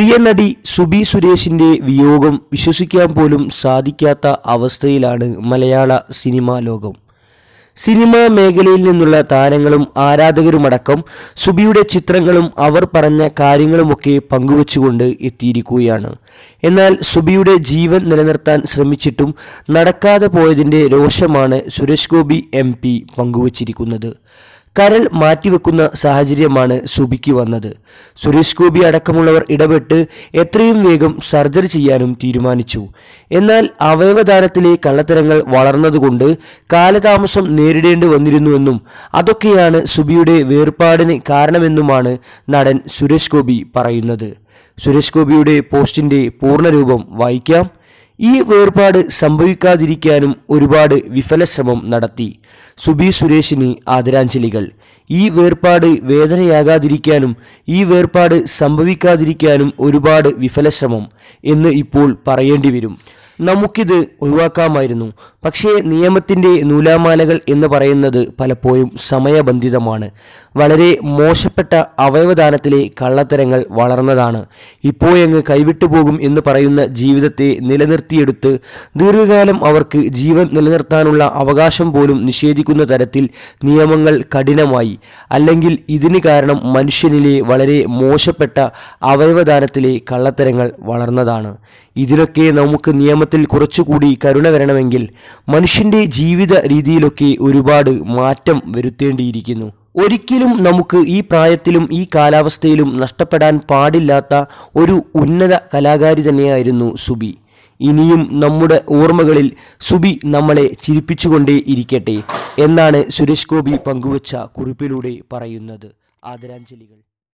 പ്രിയ നടി സുബി സുരേഷിന്റെ വിയോഗം വിശ്വസിക്കാൻ പോലും സാധിക്കാത്ത അവസ്ഥയിലാണ് മലയാള സിനിമാ ലോകം സിനിമാ മേഖലയിൽ നിന്നുള്ള താരങ്ങളും ആരാധകരുമടക്കം സുബിയുടെ ചിത്രങ്ങളും അവർ പറഞ്ഞ കാര്യങ്ങളുമൊക്കെ പങ്കുവച്ചുകൊണ്ട് എത്തിയിരിക്കുകയാണ് എന്നാൽ സുബിയുടെ ജീവൻ നിലനിർത്താൻ ശ്രമിച്ചിട്ടും നടക്കാതെ പോയതിൻ്റെ രോഷമാണ് സുരേഷ് ഗോപി എം പി പങ്കുവച്ചിരിക്കുന്നത് കരൾ മാറ്റിവെക്കുന്ന സാഹചര്യമാണ് സുബിക്ക് വന്നത് സുരേഷ് ഗോപി അടക്കമുള്ളവർ ഇടപെട്ട് എത്രയും വേഗം സർജറി ചെയ്യാനും തീരുമാനിച്ചു എന്നാൽ അവയവദാനത്തിലെ കള്ളത്തരങ്ങൾ വളർന്നതുകൊണ്ട് കാലതാമസം നേരിടേണ്ടി വന്നിരുന്നുവെന്നും അതൊക്കെയാണ് സുബിയുടെ വേർപാടിന് കാരണമെന്നുമാണ് നടൻ സുരേഷ് ഗോപി പറയുന്നത് സുരേഷ് ഗോപിയുടെ പോസ്റ്റിന്റെ പൂർണ്ണരൂപം വായിക്കാം ഈ വേർപാട് സംഭവിക്കാതിരിക്കാനും ഒരുപാട് വിഫല ശ്രമം നടത്തി സുബി സുരേഷിന് ആദരാഞ്ജലികൾ ഈ വേർപാട് വേദനയാകാതിരിക്കാനും ഈ വേർപാട് സംഭവിക്കാതിരിക്കാനും ഒരുപാട് വിഫല ശ്രമം എന്ന് ഇപ്പോൾ പറയേണ്ടി വരും നമുക്കിത് ഒഴിവാക്കാമായിരുന്നു പക്ഷേ നിയമത്തിൻ്റെ നൂലാമാലകൾ എന്ന് പറയുന്നത് പലപ്പോഴും സമയബന്ധിതമാണ് വളരെ മോശപ്പെട്ട അവയവദാനത്തിലെ കള്ളത്തരങ്ങൾ വളർന്നതാണ് ഇപ്പോഴങ്ങ് കൈവിട്ടു പോകും എന്ന് പറയുന്ന ജീവിതത്തെ നിലനിർത്തിയെടുത്ത് ദീർഘകാലം അവർക്ക് ജീവൻ നിലനിർത്താനുള്ള അവകാശം പോലും നിഷേധിക്കുന്ന തരത്തിൽ നിയമങ്ങൾ കഠിനമായി അല്ലെങ്കിൽ ഇതിന് കാരണം മനുഷ്യനിലെ വളരെ മോശപ്പെട്ട അവയവദാനത്തിലെ കള്ളത്തരങ്ങൾ വളർന്നതാണ് ഇതിനൊക്കെ നമുക്ക് നിയമത്തിൽ കുറച്ചുകൂടി കരുണ വരണമെങ്കിൽ മനുഷ്യൻ്റെ ജീവിത രീതിയിലൊക്കെ ഒരുപാട് മാറ്റം വരുത്തേണ്ടിയിരിക്കുന്നു ഒരിക്കലും നമുക്ക് ഈ പ്രായത്തിലും ഈ കാലാവസ്ഥയിലും നഷ്ടപ്പെടാൻ പാടില്ലാത്ത ഒരു ഉന്നത കലാകാരി തന്നെയായിരുന്നു സുബി ഇനിയും നമ്മുടെ ഓർമ്മകളിൽ സുബി നമ്മളെ ചിരിപ്പിച്ചുകൊണ്ടേ ഇരിക്കട്ടെ എന്നാണ് സുരേഷ് ഗോപി പങ്കുവച്ച കുറിപ്പിലൂടെ പറയുന്നത് ആദരാഞ്ജലികൾ